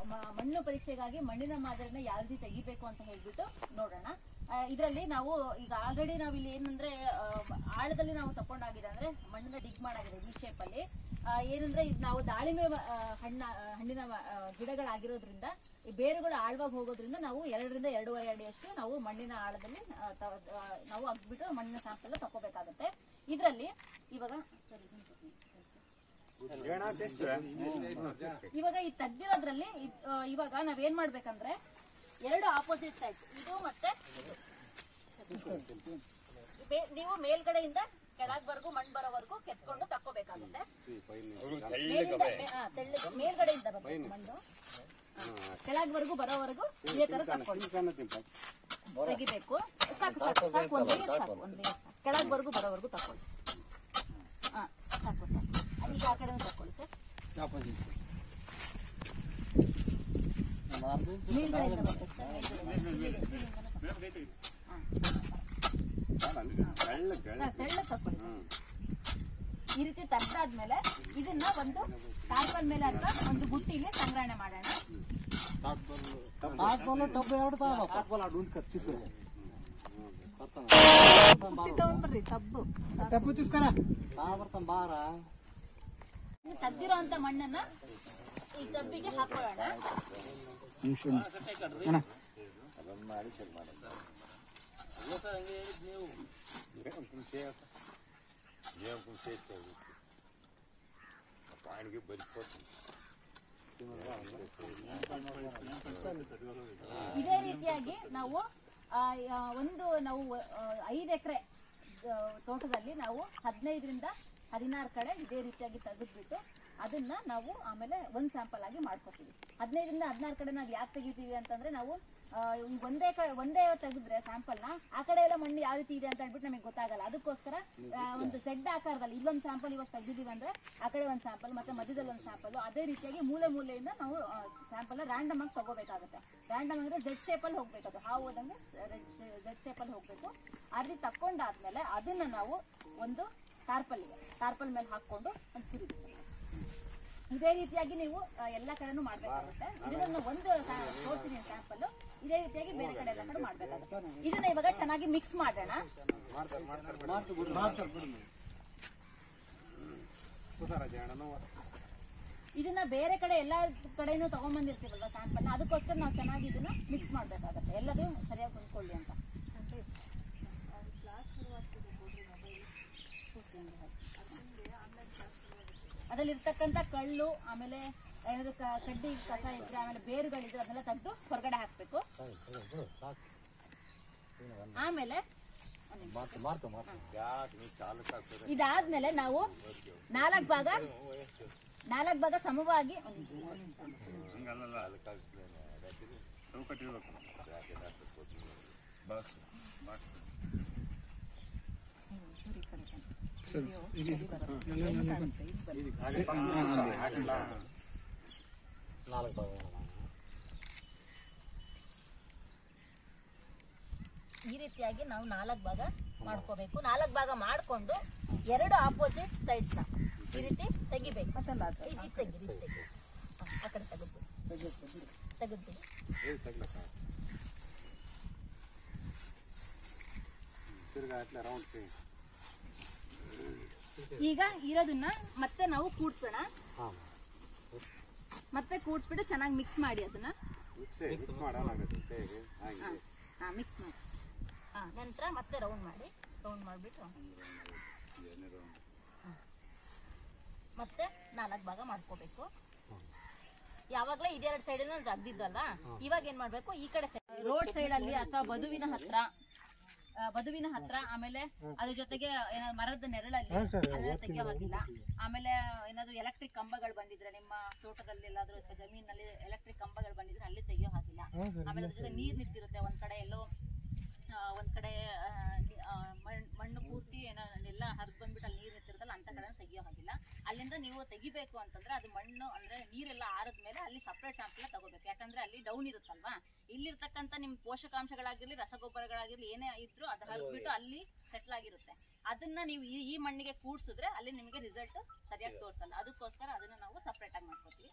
ಮ- ಮಣ್ಣು ಪರೀಕ್ಷೆಗಾಗಿ ಮಣ್ಣಿನ ಮಾದರಿನ ಯಾವ ರೀತಿ ತೆಗಿಬೇಕು ಅಂತ ಹೇಳ್ಬಿಟ್ಟು ನೋಡೋಣ ಇದರಲ್ಲಿ ನಾವು ಈಗ ಆಲ್ರೆಡಿ ನಾವು ಇಲ್ಲಿ ಏನಂದ್ರೆ ಆ, ಆಳದಲ್ಲಿ ನಾವು ತಕೊಂಡಾಗಿದೆ ಅಂದ್ರೆ ಮಣ್ಣನ್ನ ಡಿಗ್ ಮಾಡಾಗಿದೆ ಈ ಶೇಪ್ ಅಲ್ಲಿ ಆ, ಏನಂದ್ರೆ ಇದು ನಾವು ದಾಳಿಂಬೆ ಆ, ಹಣ್ಣ ಆ, ಹಣ್ಣಿನ ಆ, ಗಿಡಗಳಾಗಿರೋದ್ರಿಂದ ಈ ಬೇರುಗಳು ಆಳವಾಗಿ ಹೋಗೋದ್ರಿಂದ ನಾವು ಎರಡರಿಂದ ಎರಡೂವರೆ ಅಡಿಯಷ್ಟು ನಾವು ಮಣ್ಣಿನ ಆಳದಲ್ಲಿ ಆ, ತ- ಆ, ನಾವು ಅಗ್ಬಿಟ್ಟು ಮಣ್ಣಿನ ಸ್ಯಾಂಪಲ್ ತಗೋಬೇಕಾಗುತ್ತೆ ಇದರಲ್ಲಿ ಇವಾಗ ಸರಿ, ಇದನ್ನ ಕೊಡ್ತೀನಿ. ಇವಾಗ ಈ ತೆಗ್ದಿರೋದ್ರಲ್ಲಿ ಇದ್- ಆ, ಇವಾಗ ನಾವೇನ್ ಮಾಡ್ಬೇಕಂದ್ರೆ ಎರಡು ಆಪೋಸಿಟ್ ಸೈಡ್ ಇದು ಮತ್ತೆ ಬೇ- ನೀವು ಮೇಲ್ಗಡೆಯಿಂದ ಕೆಳಗ್ವರೆಗೂ ಮಣ್ಣು ಬರೋವರೆಗೂ ಕೆತ್ಕೊಂಡು ತಕ್ಕೋಬೇಕಾಗುತ್ತೆ ಮೇಲಿಂದ ಮೇ- ಆ, ತೆಳ್ಳಗೆ ಮೇಲ್ಗಡೆಯಿಂದ ಬರ್ಬೇಕು ಮಣ್ಣು ಕೆಳಗ್ವರೆಗೂ ಬರೋವರೆಗೂ ಇದೇ ತರ ತಕ್ಕೊಳ್ಳಿ ತೆಗಿಬೇಕು ಸಾಕು ಸಾಕು ಸಾಕು ಒಂದ್ layer ಸಾಕು ಒಂದ್ layer ಸಾಕು ಕೆಳಗ್ವರೆಗೂ ಬರೋವರೆಗೂ ತಕೊಳ್ಳಿ ಹಾ ಸಾಕು ಸಾಕು ಅದೀಗ ಆ ಕಡೆನೂ ತಕೊಳ್ಳಿ ಸರ್ ಮೇಲ್ಗಡೆಯಿಂದ ಬರ್ಬೇಕು ಸರ್ ಮೇಲ್ಗಡೆಯಿಂದ. ಇಲ್ಲಿಗೆ, ಇಲ್ಲಿಂದನೇ ತಕೊಳ್ಳಿ. ಸರ್, ತೆಳ್ಳಗೆ ತಕೊಳ್ಳಿ ಈ ರೀತಿ ತೆಗ್ದಾದ್ಮೇಲೆ ಇದನ್ನ ಒಂದು ಟಾರ್ಪಲ್ ಮೇಲೆ ಅಥವಾ ಒಂದು ಬುಟ್ಟಿಲಿ ಸಂಗ್ರಹಣೆ ಮಾಡೋಣ ಬುಟ್ಟಿ ತಗೊಂಡ್ಬರ್ರಿ ತಬ್ಬು ತೆಗ್ದಿರೋ ಅಂತ ಮಣ್ಣನ್ನ ಈ ತಬ್ಬಿಗೆ ಹಾಕೊಳ್ಳೋಣ ಇದೇ ರೀತಿಯಾಗಿ ನಾವು ಆ, ಆ, ಒಂದು ನಾವು ಆ, ಐದು ಎಕರೆ ತೋಟದಲ್ಲಿ ನಾವು ಹದಿನೈದರಿಂದ ಹದಿನಾರು ಕಡೆ ಇದೇ ರೀತಿಯಾಗಿ ತೆಗೆದ್ಬಿಟ್ಟು ಅದನ್ನ ನಾವು ಆಮೇಲೆ ಒಂದು ಸ್ಯಾಂಪಲ್ ಆಗಿ ಮಾಡ್ಕೊತೀವಿ ಹದಿನೈದರಿಂದ ಹದಿನಾರು ಕಡೆ ನಾವು ಯಾಕೆ ತೆಗಿತೀವಿ ಅಂತಂದ್ರೆ ನಾವು ಆ, ಈಗ ಒಂದೇ ಕ ಒಂದೇ ತೆಗೆದ್ರೆ ಸ್ಯಾಂಪಲ್ನ ಆ ಕಡೆ ಎಲ್ಲ ಮಣ್ಣು ಯಾವ ರೀತಿ ಇದೆ ಅಂತ ಹೇಳ್ಬಿಟ್ಟು ನಮಗೆ ಗೊತ್ತಾಗಲ್ಲ ಅದಕ್ಕೋಸ್ಕರ ಆ, ಒಂದು ಸೆಡ್ ಆಕಾರದಲ್ಲಿ ಇಲ್ಲೊಂದು ಸ್ಯಾಂಪಲ್ ಇವಾಗ ತೆಗೆದಿದ್ದೀವಿ ಅಂದ್ರೆ ಆ ಕಡೆ ಒಂದು ಸ್ಯಾಂಪಲ್ ಮತ್ತೆ ಮಧ್ಯದಲ್ಲಿ ಒಂದು ಸ್ಯಾಂಪಲ್ ಅದೇ ರೀತಿಯಾಗಿ ಮೂಲೆ ಮೂಲೆಯಿಂದ ನಾವು ಸ್ಯಾಂಪಲ್ ರ್ಯಾಂಡಮ್ ಆಗಿ ತಗೋಬೇಕಾಗುತ್ತೆ ರ್ಯಾಂಡಮ್ ಅಂದ್ರೆ ಜೆಡ್ ಶೇಪಲ್ಲಿ ಹೋಗ್ಬೇಕು ಅದು ಹಾವು ಹೋದಂಗೆ ಜೆಡ್ ಶೇಪಲ್ಲಿ ಹೋಗ್ಬೇಕು ಆ ರೀತಿ ತಕ್ಕೊಂಡಾದ್ಮೇಲೆ ಅದನ್ನ ನಾವು ಒಂದು ಟಾರ್ಪಲ್ಗೆ ಟಾರ್ಪಲ್ ಮೇಲೆ ಹಾಕೊಂಡು ಒಂದು ಸುರಿಬೇಕು ಇದೇ ರೀತಿಯಾಗಿ ನೀವು ಆ, ಎಲ್ಲ ಕಡೆನೂ ಮಾಡ್ಬೇಕಾಗುತ್ತೆ ಇದನ್ನ ಒಂದು ತೋರಿಸಿದೀನಿ ಸ್ಯಾಂಪಲ್ ಇದೇ ರೀತಿಯಾಗಿ ಬೇರೆ ಕಡೆ ಎಲ್ಲ ಕಡೆ ಮಾಡ್ಬೇಕಾಗುತ್ತೆ ಇದನ್ನ ಇವಾಗ ಚೆನ್ನಾಗಿ ಮಿಕ್ಸ್ ಮಾಡೋಣ ಇದನ್ನ ಬೇರೆ ಕಡೆ ಎಲ್ಲ ಕಡೆನೂ ತಗೊಂಡ್ಬಂದಿರ್ತೀವಲ್ವ ಸ್ಯಾಂಪಲ್ ಅದಕ್ಕೋಸ್ಕರ ನಾವು ಚೆನ್ನಾಗಿ ಇದನ್ನ ಮಿಕ್ಸ್ ಮಾಡ್ಬೇಕಾಗತ್ತೆ ಎಲ್ಲದೂ ಸರಿಯಾಗಿ ಹೊಂದ್ಕೊಳ್ಳಿ ಅಂತ ಅದರಲ್ಲಿರ್ತಕ್ಕಂಥ ಕಳ್ಳು ಆಮೇಲೆ ಏನಾದ್ರು ಕ- ಕಡ್ಡಿ ಕಸ ಇದ್ರೆ ಆಮೇಲೆ ಬೇರುಗಳಿದ್ರೆ ಅದನ್ನೆಲ್ಲ ತೆಗೆದು ಹೊರಗಡೆ ಹಾಕ್ಬೇಕು ಆಮೇಲೆ ಇದಾದ್ಮೇಲೆ ನಾವು ನಾಲ್ಕು ಭಾಗ ನಾಲ್ಕು ಭಾಗ ಸಮವಾಗಿ ಒಂದ್ ನಿಮಿಷ, ಒಂದ್ ನಿಮಿಷ. ಈ ರೀತಿಯಾಗಿ ನಾವು ನಾಲ್ಕು ಭಾಗ ಮಾಡ್ಕೋಬೇಕು ನಾಲ್ಕು ಭಾಗ ಮಾಡ್ಕೊಂಡು ಎರಡು ಆಪೋಸಿಟ್ ಸೈಡ್ಸ್ ನ ಈ ರೀತಿ ತೆಗಿಬೇಕು ಇದು ಇದು ತೆಗಿ ಇದು ತೆಗಿ ಹ, ಆ ಕಡೆ ತೆಗೆದು ತೆಗೆದು ಈಗ ಇರೋದನ್ನ ಮತ್ತೆ ನಾವು ಕೂಡ್ಸೋಣ ಮತ್ತೆ ಕೂಡ್ಸ್ಬಿಟ್ಟು ಚೆನ್ನಾಗಿ ಮಿಕ್ಸ್ ಮಾಡಿ ಅದನ್ನ ಹಾ ಮಿಕ್ಸ್ ಮಾಡಿ ಹಾ ನಂತರ ಮತ್ತೆ ರೌಂಡ್ ಮಾಡಿ ರೌಂಡ್ ಮಾಡಿಬಿಟ್ಟು ಮತ್ತೆ ನಾಲ್ಕು ಭಾಗ ಮಾಡ್ಕೋಬೇಕು ಯಾವಾಗಲೇ ಇದೆರಡು ಸೈಡ್ ತೆಗ್ದಿದ್ದಲ್ಲ ಇವಾಗ ಏನ್ ಮಾಡ್ಬೇಕು ಈ ಕಡೆ ರೋಡ್ ಸೈಡ್ ಅಲ್ಲಿ ಅಥವಾ ಬದುವಿನ ಹತ್ರ ಆ, ಬದುವಿನ ಹತ್ರ ಆಮೇಲೆ ಅದ್ರ ಜೊತೆಗೆ ಏನಾದ್ರು ಮರದ ನೆರಳಲ್ಲಿ ಅದನ್ನ ತೆಗಿಯೋ ಹಾಗಿಲ್ಲ ಆಮೇಲೆ ಏನಾದ್ರು ಎಲೆಕ್ಟ್ರಿಕ್ ಕಂಬಗಳು ಬಂದಿದ್ರೆ ನಿಮ್ಮ ತೋಟದಲ್ಲಿ ಎಲ್ಲಾದ್ರೂ ಅಥವಾ ಜಮೀನಲ್ಲಿ ಎಲೆಕ್ಟ್ರಿಕ್ ಕಂಬಗಳು ಬಂದಿದ್ರೆ ಅಲ್ಲಿ ತೆಗಿಯೋ ಹಾಗಿಲ್ಲ ಆಮೇಲೆ ಅದ್ರ ಜೊತೆ ನೀರ್ ನಿಂತಿರುತ್ತೆ ಒಂದ್ ಕಡೆ ಎಲ್ಲೋ ಆ, ಒಂದ್ ಕಡೆ ಆ, ನಿ- ಆ, ಮಣ್- ಮಣ್ಣು ಪೂರ್ತಿ ಏನೋ ಎಲ್ಲ ಹರಿದು ಬಂದ್ಬಿಟ್ಟು ಅಲ್ಲಿ ನೀರ್ ನಿಂತಿರುತ್ತಲ್ಲ ಅಂತ ಕಡೆ ತೆಗಿಯೋ ಹಾಗಿಲ್ಲ ಅಲ್ಲಿಂದ ನೀವು ತೆಗಿಬೇಕು ಅಂತಂದ್ರೆ ಅದು ಮಣ್ಣು ಅಂದ್ರೆ ನೀರೆಲ್ಲ ಆರದ್ಮೇಲೆ ಅಲ್ಲಿ ಸಪ್ರೇಟ್ ಸ್ಯಾಂಪಲ್ ತಗೋಬೇಕು ಯಾಕಂದ್ರೆ ಅಲ್ಲಿ ಡೌನ್ ಇರುತ್ತಲ್ವಾ ಇಲ್ಲಿರ್ತಕ್ಕಂಥ ನಿಮ್ ಪೋಷಕಾಂಶಗಳಾಗಿರ್ಲಿ ರಸಗೊಬ್ಬರಗಳಾಗಿರ್ಲಿ ಏನೇ ಇದ್ರು ಅದು ಹರಿದ್ಬಿಟ್ಟು ಅಲ್ಲಿ ಸೆಟ್ಲ್ ಆಗಿರುತ್ತೆ ಅದನ್ನ ನೀವು ಈ ಈ ಮಣ್ಣಿಗೆ ಕೂಡ್ಸಿದ್ರೆ ಅಲ್ಲಿ ನಿಮಗೆ ರಿಸಲ್ಟ್ ಸರಿಯಾಗಿ ತೋರಿಸಲ್ಲ ಅದಕ್ಕೋಸ್ಕರ ಅದನ್ನ ನಾವು ಸಪ್ರೇಟ್ ಆಗಿ ಮಾಡ್ಕೊತೀವಿ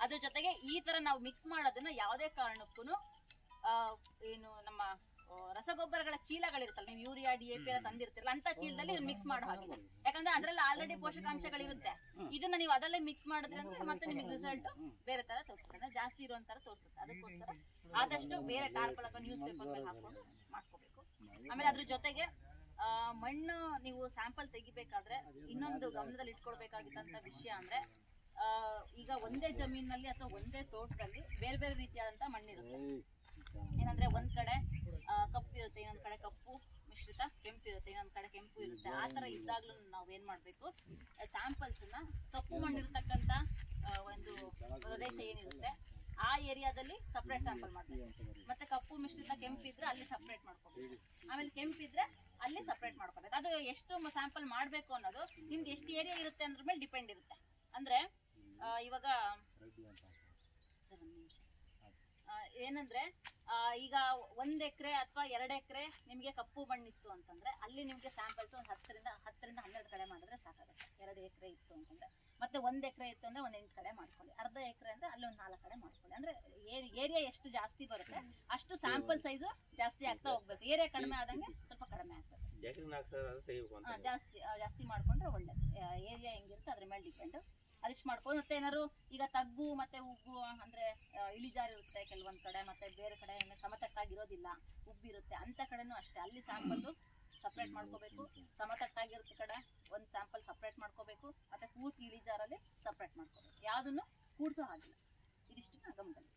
ಅದ್ರ ಜೊತೆಗೆ ಈ ತರ ನಾವು ಮಿಕ್ಸ್ ಮಾಡೋದನ್ನ ಯಾವುದೇ ಕಾರಣಕ್ಕೂ ಏನು ನಮ್ಮ ಆ, ರಸಗೊಬ್ಬರಗಳ ಚೀಲಗಳಿರುತ್ತಲ್ಲ ನೀವು ಯೂರಿಯಾ ಡಿ ಎ ಪಿ ಎಲ್ಲ ತಂದಿರ್ತಿರಲ್ಲ ಅಂತ ಚೀಲದಲ್ಲಿ ಇದನ್ನ ಮಿಕ್ಸ್ ಮಾಡೋ ಹಾಗಿದೆ ಯಾಕಂದ್ರೆ ಅದ್ರಲ್ಲಿ ಆಲ್ರೆಡಿ ಪೋಷಕಾಂಶಗಳಿರುತ್ತೆ ಇದನ್ನ ನೀವು ಅದರಲ್ಲೇ ಮಿಕ್ಸ್ ಮಾಡಿದ್ರೆ ಅಂದ್ರೆ ಮತ್ತೆ ನಿಮಗೆ ರಿಸಲ್ಟ್ ಬೇರೆ ತರ ತೋರಿಸ್ತಾರೆ ಜಾಸ್ತಿ ಇರುವಂತರ ತೋರಿಸುತ್ತೆ ಅದಕ್ಕೋಸ್ಕರ ಆದಷ್ಟು ಬೇರೆ ಟಾರ್ಪಲ್ ಅಥವಾ ನ್ಯೂಸ್ ಪೇಪರ್ ಮೇಲೆ ಹಾಕೊಂಡು ಮಾಡ್ಕೋಬೇಕು ಆಮೇಲೆ ಅದ್ರ ಜೊತೆಗೆ ಆ, ಮಣ್ಣು ನೀವು ಸ್ಯಾಂಪಲ್ ತೆಗಿಬೇಕಾದ್ರೆ ಇನ್ನೊಂದು ಗಮನದಲ್ಲಿ ಇಟ್ಕೊಳ್ಬೇಕಾಗಿದ್ದಂತ ವಿಷಯ ಅಂದ್ರೆ ಆ, ಈಗ ಒಂದೇ ಜಮೀನಲ್ಲಿ ಅಥವಾ ಒಂದೇ ತೋಟದಲ್ಲಿ ಬೇರೆ ಬೇರೆ ರೀತಿಯಾದಂತ ಮಣ್ಣಿರುತ್ತೆ ಏನಂದ್ರೆ ಒಂದ್ ಕಡೆ ಆ, ಕಪ್ಪು ಇರುತ್ತೆ ಇನ್ನೊಂದ್ ಕಡೆ ಕಪ್ಪು ಮಿಶ್ರಿತ ಕೆಂಪು ಇರುತ್ತೆ ಇನ್ನೊಂದ್ ಕಡೆ ಕೆಂಪು ಇರುತ್ತೆ ಆ ತರ ಇದ್ದಾಗ್ಲೂ ನಾವ್ ಏನ್ ಮಾಡ್ಬೇಕು ಸ್ಯಾಂಪಲ್ಸ್ ನ ಕಪ್ಪು ಮಣ್ಣಿರ್ತಕ್ಕಂತ ಆ, ಒಂದು ಪ್ರದೇಶ ಏನಿರುತ್ತೆ ಆ ಏರಿಯಾದಲ್ಲಿ ಸಪ್ರೇಟ್ ಸ್ಯಾಂಪಲ್ ಮಾಡ್ಬೇಕು ಮತ್ತೆ ಕಪ್ಪು ಮಿಶ್ರಿತ ಕೆಂಪು ಇದ್ರೆ ಅಲ್ಲಿ ಸಪ್ರೇಟ್ ಮಾಡ್ಕೋಬೇಕು ಆಮೇಲೆ ಕೆಂಪು ಇದ್ರೆ ಅಲ್ಲಿ ಸಪ್ರೇಟ್ ಮಾಡ್ಕೋಬೇಕು ಅದು ಎಷ್ಟು ಸ್ಯಾಂಪಲ್ ಮಾಡ್ಬೇಕು ಅನ್ನೋದು ನಿಮ್ದು ಎಷ್ಟು ಏರಿಯಾ ಇರುತ್ತೆ ಅದ್ರ ಮೇಲೆ ಡಿಪೆಂಡ್ ಇರುತ್ತೆ ಅಂದ್ರೆ ಆ, ಇವಾಗ ಸರ್ ಒಂದ್ ನಿಮಿಷ ಆ, ಏನಂದ್ರೆ ಆ, ಈಗ ಒಂದ್ ಎಕರೆ ಅಥವಾ ಎರಡ್ ಎಕರೆ ನಿಮಗೆ ಕಪ್ಪು ಮಣ್ಣಿತ್ತು ಅಂತಂದ್ರೆ ಅಲ್ಲಿ ನಿಮ್ಗೆ ಸ್ಯಾಂಪಲ್ಸ್ ಒಂದ್ ಹತ್ತರಿಂದ ಹತ್ತರಿಂದ ಹನ್ನೆರಡು ಕಡೆ ಮಾಡಿದ್ರೆ ಸಾಕಾಗುತ್ತೆ ಎರಡು ಎಕರೆ ಇತ್ತು ಅಂತಂದ್ರೆ ಮತ್ತೆ ಒಂದ್ ಎಕರೆ ಇತ್ತು ಅಂದ್ರೆ ಒಂದ್ ಎಂಟು ಕಡೆ ಮಾಡ್ಕೊಳ್ಳಿ ಅರ್ಧ ಎಕರೆ ಅಂದ್ರೆ ಅಲ್ಲಿ ಒಂದ್ ನಾಲ್ಕು ಕಡೆ ಮಾಡ್ಕೊಳ್ಳಿ ಅಂದ್ರೆ ಏರಿಯಾ ಎಷ್ಟು ಜಾಸ್ತಿ ಬರುತ್ತೆ ಅಷ್ಟು ಸ್ಯಾಂಪಲ್ ಸೈಜು ಜಾಸ್ತಿ ಆಗ್ತಾ ಹೋಗ್ಬೇಕು ಏರಿಯಾ ಕಡಿಮೆ ಆದಂಗೆ ಸ್ವಲ್ಪ ಕಡಿಮೆ ಆಗ್ತದೆ ಎಕರೆ ನಾಲ್ಕು ಸಾವಿರ ಆದ್ರೆ ತೆಗಿಬೇಕು ಅಂತ ಆ, ಜಾಸ್ತಿ ಆ, ಜಾಸ್ತಿ ಮಾಡ್ಕೊಂಡ್ರೆ ಒಳ್ಳೇದು ಏರಿಯಾ ಹೆಂಗಿರುತ್ತೆ ಅದ್ರ ಮೇಲೆ ಡಿಪೆಂಡ್ ಅದಿಷ್ಟು ಮಾಡ್ಕೊಂಡು ಮತ್ತೆ ಏನಾದ್ರು ಈಗ ತಗ್ಗು ಮತ್ತೆ ಉಗ್ಗು ಅಂದ್ರೆ ಆ, ಇಳಿಜಾರು ಇರುತ್ತೆ ಕೆಲವೊಂದ್ ಕಡೆ ಮತ್ತೆ ಬೇರೆ ಕಡೆ ಏನಾದ್ರು ಸಮತಟ್ಟಾಗಿರೋದಿಲ್ಲ ಉಬ್ಬಿರುತ್ತೆ ಅಂತ ಕಡೆನೂ ಅಷ್ಟೇ ಅಲ್ಲಿ ಸ್ಯಾಂಪಲ್ ಸಪ್ರೇಟ್ ಮಾಡ್ಕೋಬೇಕು ಸಮತಟ್ಟಾಗಿರುತ್ತೆ ಕಡೆ ಒಂದು ಸ್ಯಾಂಪಲ್ ಸಪ್ರೇಟ್ ಮಾಡ್ಕೋಬೇಕು ಮತ್ತೆ ಪೂರ್ತಿ ಇಳಿಜಾರಲ್ಲಿ ಸಪ್ರೇಟ್ ಮಾಡ್ಕೋಬೇಕು ಯಾವುದನ್ನು ಕೂಡ್ಸೋ ಹಾಗಿಲ್ಲ ಇದಿಷ್ಟು ಗಮನದಲ್ಲಿ